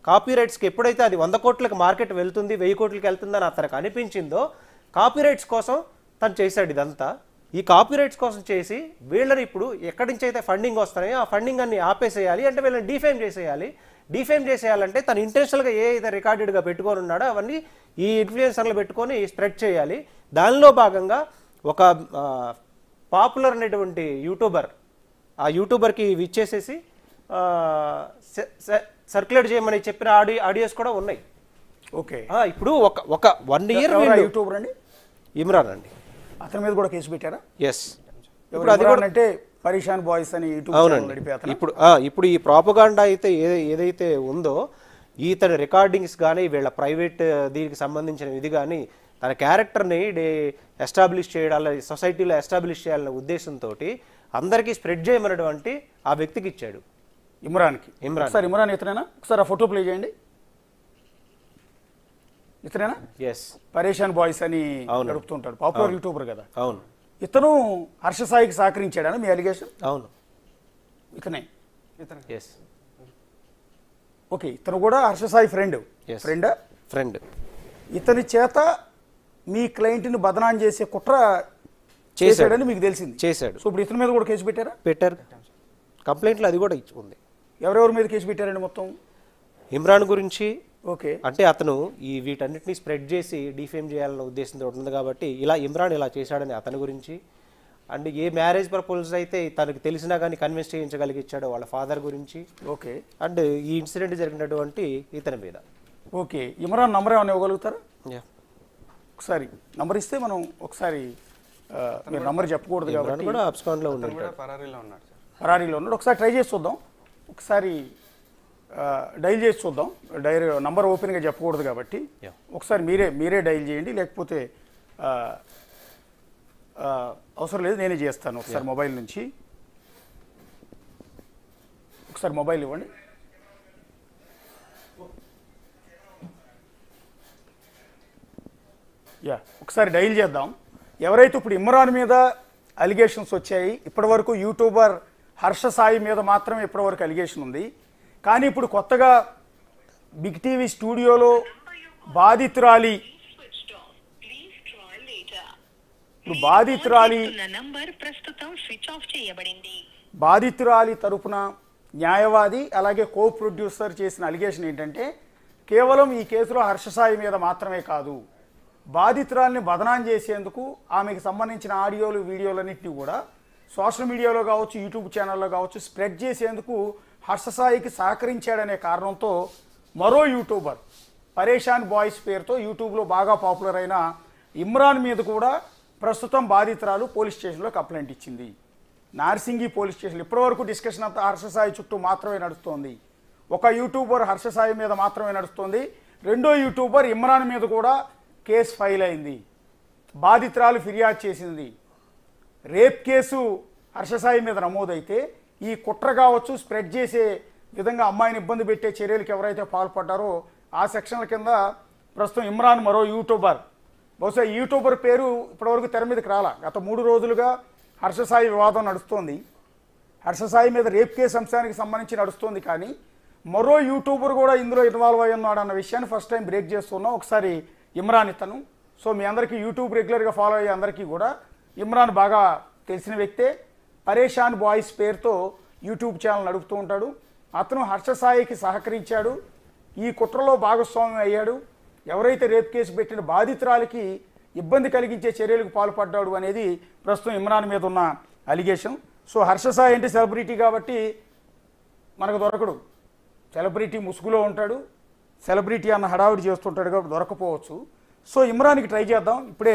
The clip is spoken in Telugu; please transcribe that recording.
కాపీ రైట్స్కి ఎప్పుడైతే అది వంద కోట్లకు మార్కెట్ వెళ్తుంది వెయ్యి కోట్లకి వెళ్తుందని అతనికి అనిపించిందో కాపీ రైట్స్ కోసం తను చేశాడు ఇదంతా ఈ కాపీ రైట్స్ కోసం చేసి వీళ్ళని ఇప్పుడు ఎక్కడి నుంచి అయితే ఫండింగ్ వస్తున్నాయో ఆ ఫండింగ్ అన్ని ఆపేసేయాలి అంటే వీళ్ళని డిఫేమ్ చేసేయాలి డిఫేమ్ చేసేయాలంటే తను ఇంటెన్షనల్గా ఏ అయితే రికార్డెడ్గా పెట్టుకొని ఉన్నాడో అవన్నీ ఈ ఇన్ఫ్లుయెన్సర్లు పెట్టుకొని స్ప్రెడ్ చేయాలి దానిలో భాగంగా ఒక పాపులర్ అనేటువంటి యూట్యూబర్ ఆ యూట్యూబర్కి ఇవి ఇచ్చేసేసి సర్క్యులేట్ చేయమని చెప్పిన ఆడియో ఆడియోస్ కూడా ఉన్నాయి ఓకే ఆ, ఇప్పుడు ఒక ఒక వన్ ఇయర్ ఎవరా యూట్యూబర్ అండి ఇమ్రాన్ అండి అతని మీద కూడా కేసు పెట్టారా ఎస్ ఇప్పుడు అది కూడా అంటే పరీషాన్ బాయ్స్ అని యూట్యూబ్ ఛానల్ అవునండి నడిపే అతను ఇప్పుడు ఆ, ఇప్పుడు ఈ ప్రాపగాండా అయితే ఏ- ఏదైతే ఉందో ఈతని రికార్డింగ్స్ కానీ వీళ్ళ ప్రైవేట్ దీనికి సంబంధించిన ఇది కానీ తన క్యారెక్టర్ని డే ఎస్టాబ్లిష్ చేయాలని సొసైటీలో ఎస్టాబ్లిష్ చేయాలనే ఉద్దేశంతో అందరికీ స్ప్రెడ్ చేయమన్నటువంటి ఆ వ్యక్తికి ఇచ్చాడు ఇమ్రాన్కి ఇమ్రాన్. ఒకసారి ఇమ్రాన్ ఇతనేనా ఒకసారి ఆ ఫోటో ప్లే చేయండి ఇతనేనా ఎస్ పరేషాన్ బాయ్స్ అని అవును. నడుపుతుంటాడు పాపులర్ యూట్యూబర్ కదా అవును ఇతను హర్ష సాయికి సహకరించాడని మీ అలిగేషన్ అవును ఇతనే ఎస్ ఓకే ఇతను కూడా Harsha Sai friend Yes. Friend friend ఇతని చేత మీ క్లయింట్ని బదనాం చేసే కుట్ర చేశాడు. చేశాడని మీకు తెలిసింది చేశాడు సో ఇప్పుడు ఇతని మీద కూడా కేసు పెట్టారా పెట్టారు కంప్లైంట్లో అది కూడా ఇచ్చి- ఉంది ఎవరెవరి మీద కేసు పెట్టారండి మొత్తం ఇమ్రాన్ గురించి ఓకే అంటే అతను ఈ వీటన్నిటిని స్ప్రెడ్ చేసి డిఫేమ్ చేయాలన్న ఉద్దేశంతో ఉంటుంది కాబట్టి ఇలా ఇమ్రాన్ ఇలా చేశాడని అతని గురించి అండ్ ఏ మ్యారేజ్ ప్రపోజల్స్ అయితే తనకు తెలిసినా కానీ కన్విన్స్ చేయించగలిగిచ్చాడో వాళ్ళ ఫాదర్ గురించి ఓకే అండ్ ఈ ఇన్సిడెంట్ జరిగినటువంటి ఇతని మీద ఓకే ఇమ్రాన్ నంబర్ ఏమైనా ఇవ్వగలుగుతారా Yeah. ఒకసారి నంబర్ ఇస్తే మనం ఒకసారి ఆ, మీరు నంబర్ చెప్పకూడదు ఇమ్రాన్ కాబట్టి కూడా అబ్స్కాండ్ లో అతను ఉన్నాడు కూడా పరారీలో ఉన్నాడు సార్ ఫరారీలో ఉన్నాడు ఒకసారి ట్రై చేసి చూద్దాం ఒకసారి డైల్ చేసి చూద్దాం డైరీ నంబర్ ఓపెన్గా చెప్పకూడదు కాబట్టి Yeah. ఒకసారి మీరే మీరే డైల్ చేయండి లేకపోతే ఆ, ఆ, అవసరం లేదు నేనే చేస్తాను ఒకసారి మొబైల్ నుంచి ఒకసారి మొబైల్ ఇవ్వండి యా ఒకసారి డైల్ చేద్దాం ఎవరైతే ఇప్పుడు ఇమ్రాన్ మీద అలిగేషన్స్ వచ్చాయి ఇప్పటివరకు యూట్యూబర్ హర్ష సాయి మీద మాత్రమే ఇప్పటివరకు అలిగేషన్ ఉంది కానీ ఇప్పుడు కొత్తగా బిగ్ టీవీ స్టూడియోలో బాధితురాలి switched off. Please try later. ఇప్పుడు బాధితురాలి ఉన్న నంబర్ ప్రస్తుతం స్విచ్ ఆఫ్ చేయబడింది బాధితురాలి తరపున న్యాయవాది అలాగే కో ప్రొడ్యూసర్ చేసిన అలిగేషన్ ఏంటంటే కేవలం ఈ కేసులో హర్షసాయి మీద మాత్రమే కాదు బాధితురాల్ని బదనాం చేసేందుకు ఆమెకు సంబంధించిన ఆడియోలు వీడియోలన్నింటినీ కూడా సోషల్ మీడియాలో కావచ్చు యూట్యూబ్ ఛానల్లో కావచ్చు స్ప్రెడ్ చేసేందుకు హర్షసాయికి సహకరించాడనే కారణంతో మరో యూట్యూబర్ పరేషాన్ బాయ్స్ పేరుతో యూట్యూబ్లో బాగా పాపులర్ అయిన ఇమ్రాన్ మీద కూడా ప్రస్తుతం బాధితురాలు పోలీస్ స్టేషన్లో కంప్లైంట్ ఇచ్చింది నార్సింగి పోలీస్ స్టేషన్ ఇప్పటివరకు డిస్కషన్ అంతా హర్షసాయి చుట్టూ మాత్రమే నడుస్తోంది ఒక యూట్యూబర్ హర్షసాయి మీద మాత్రమే నడుస్తోంది రెండో యూట్యూబర్ ఇమ్రాన్ మీద కూడా కేసు ఫైల్ అయింది బాధితురాలు ఫిర్యాదు చేసింది రేప్ కేసు హర్షసాయి మీద నమోదైతే ఈ కుట్ర కావచ్చు స్ప్రెడ్ చేసే విధంగా అమ్మాయిని ఇబ్బంది పెట్టే చర్యలకు ఎవరైతే పాల్పడ్డారో ఆ సెక్షన్ల కింద ప్రస్తుతం ఇమ్రాన్ మరో యూట్యూబర్ బహుశా ఈ యూట్యూబర్ పేరు ఇప్పటివరకు తెర మీదకి రాలా గత మూడు రోజులుగా హర్షసాయి వివాదం నడుస్తోంది హర్షసాయి మీద రేప్ కేసు అంశానికి సంబంధించి నడుస్తోంది కానీ మరో యూట్యూబర్ కూడా ఇందులో ఇన్వాల్వ్ అయి ఉన్నాడు అన్న విషయాన్ని ఫస్ట్ టైం బ్రేక్ చేస్తున్నాం ఒకసారి ఇమ్రాన్ ఇతను సో మీ అందరికీ యూట్యూబ్ రెగ్యులర్గా ఫాలో అయ్యే అందరికీ కూడా ఇమ్రాన్ బాగా తెలిసిన వ్యక్తే పరేషాన్ బాయ్స్ పేరుతో యూట్యూబ్ ఛానల్ నడుపుతూ ఉంటాడు అతను హర్షసాయికి సహకరించాడు ఈ కుట్రలో భాగస్వామ్యం అయ్యాడు ఎవరైతే రేప్ కేసు పెట్టిన బాధితురాలికి ఇబ్బంది కలిగించే చర్యలకు పాల్పడ్డాడు అనేది ప్రస్తుతం ఇమ్రాన్ మీద ఉన్న అలిగేషన్ సో హర్షసాయి అంటే సెలబ్రిటీ కాబట్టి మనకు దొరకడు సెలబ్రిటీ ముసుగులో ఉంటాడు సెలబ్రిటీ అన్న హడావిడి చేస్తుంటాడు కాబట్టి దొరకపోవచ్చు సో ఇమ్రాన్కి ట్రై చేద్దాం ఇప్పుడే